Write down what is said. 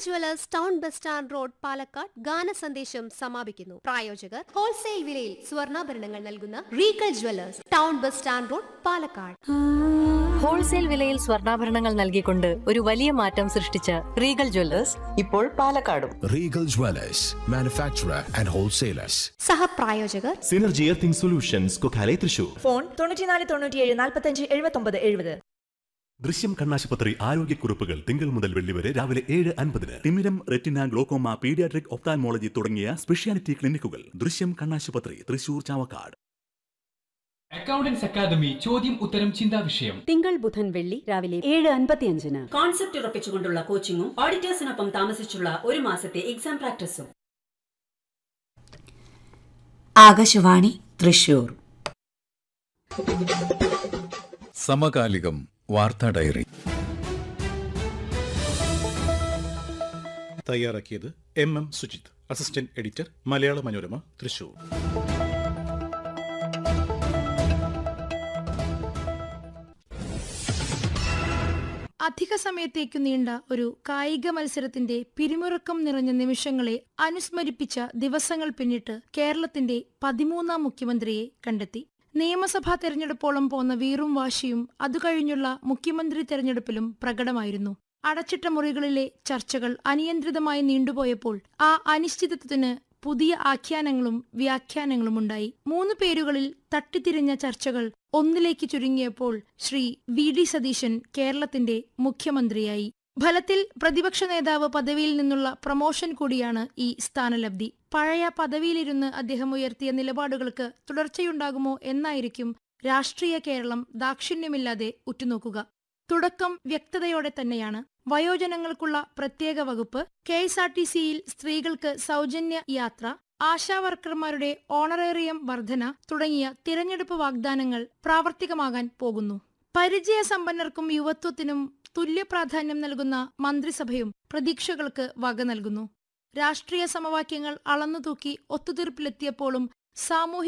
Jewellers town bus stand road Palakkad ഗാന സന്ദേശം സമാപിക്കുന്നു പ്രായോജകർ ഹോൾസെയിൽ വിലയിൽ സ്വർണ്ണാഭരണങ്ങൾ നൽകുന്ന Regal jewellers town bus stand road Palakkad wholesale വിലയിൽ സ്വർണ്ണാഭരണങ്ങൾ നൽകിക്കൊണ്ട് ഒരു വലിയ മാറ്റം സൃഷ്ടിച്ച റീഗൽ ജ്വല്ലേഴ്സ് ഇപ്പോൾ പാലക്കാടും Regal Dwellers, manufacturer and wholesalers. സഹപ്രായോജകർ Synergy earthing solutions Kokkale Thrissur phone തൊണ്ണൂറ്റിനാല് തൊണ്ണൂറ്റിയേഴ് നാൽപ്പത്തഞ്ച് എഴുപത്തൊമ്പത് എഴുപത് ദൃശ്യം കണ്ണാശുപത്രി ആരോഗ്യക്കുറിപ്പുകൾ തിങ്കൾ മുതൽ വെള്ളി വരെ രാവിലെ ഏഴ് അൻപതിന് തിമിരം റെറ്റിന ഗ്ലോക്കോമ പീഡിയാട്രിക് ഒപ്താൻമോളജി തുടങ്ങിയ സ്പെഷ്യാലിറ്റി ക്ലിനിക്കുകൾ ദൃശ്യം കണ്ണാശുപത്രി തൃശൂർ ചാവക്കാട് അക്കൗണ്ടൻസ് അക്കാദമി ചോദ്യം ഉത്തരം ചിന്താ വിഷയം തിങ്കൾ ബുധൻ വെള്ളി രാവിലെ ഏഴ് അൻപത്തിയഞ്ചിന് കോൺസെപ്റ്റ് ഉറപ്പിച്ചുകൊണ്ടുള്ള കോച്ചിങ്ങും ഓഡിറ്റേഴ്സിനൊപ്പം താമസിച്ചുള്ള ഒരു മാസത്തെ എക്സാം പ്രാക്ടീസും ആകാശവാണി തൃശൂർ സമകാലികം വാർത്താ ഡയറി തയ്യാറാക്കിയത് M M Sujith assistant editor Malayala Manorama Thrissur അധിക സമയത്തേക്കു നീണ്ട ഒരു കായിക മത്സരത്തിന്റെ പിരിമുറുക്കം നിറഞ്ഞ നിമിഷങ്ങളെ അനുസ്മരിപ്പിച്ച ദിവസങ്ങൾ പിന്നിട്ട് കേരളത്തിന്റെ പതിമൂന്നാം മുഖ്യമന്ത്രിയെ കണ്ടെത്തി നിയമസഭാ തെരഞ്ഞെടുപ്പോളം പോന്ന വീറും വാശിയും അതുകഴിഞ്ഞുള്ള മുഖ്യമന്ത്രി തെരഞ്ഞെടുപ്പിലും പ്രകടമായിരുന്നു അടച്ചിട്ട മുറികളിലെ ചർച്ചകൾ അനിയന്ത്രിതമായി നീണ്ടുപോയപ്പോൾ ആ അനിശ്ചിതത്വത്തിന് പുതിയ ആഖ്യാനങ്ങളും വ്യാഖ്യാനങ്ങളും ഉണ്ടായി മൂന്ന് പേരുകളിൽ തട്ടിത്തിരിഞ്ഞ ചർച്ചകൾ ഒന്നിലേക്ക് ചുരുങ്ങിയപ്പോൾ ശ്രീ വി ഡി സതീശൻ കേരളത്തിന്റെ മുഖ്യമന്ത്രിയായി ഫലത്തിൽ പ്രതിപക്ഷ നേതാവ് പദവിയിൽ നിന്നുള്ള പ്രമോഷൻ കൂടിയാണ് ഈ സ്ഥാനലബ്ധി പഴയ പദവിയിലിരുന്ന് അദ്ദേഹം ഉയർത്തിയ നിലപാടുകൾക്ക് തുടർച്ചയുണ്ടാകുമോ എന്നായിരിക്കും രാഷ്ട്രീയ കേരളം ദാക്ഷിണ്യമില്ലാതെ ഉറ്റുനോക്കുക തുടക്കം വ്യക്തതയോടെ തന്നെയാണ് വയോജനങ്ങൾക്കുള്ള പ്രത്യേക വകുപ്പ് കെ എസ് ആർ ടി സിയിൽ സ്ത്രീകൾക്ക് സൗജന്യ യാത്ര ആശാവർക്കർമാരുടെ ഓണറേറിയം വർധന തുടങ്ങിയ തിരഞ്ഞെടുപ്പ് വാഗ്ദാനങ്ങൾ പ്രാവർത്തികമാകാൻ പോകുന്നു പരിചയസമ്പന്നർക്കും യുവത്വത്തിനും തുല്യ പ്രാധാന്യം നൽകുന്ന മന്ത്രിസഭയും പ്രതീക്ഷകൾക്ക് വക നൽകുന്നു രാഷ്ട്രീയ സമവാക്യങ്ങൾ അളന്നുതൂക്കി ഒത്തുതീർപ്പിലെത്തിയപ്പോഴും സാമൂഹിക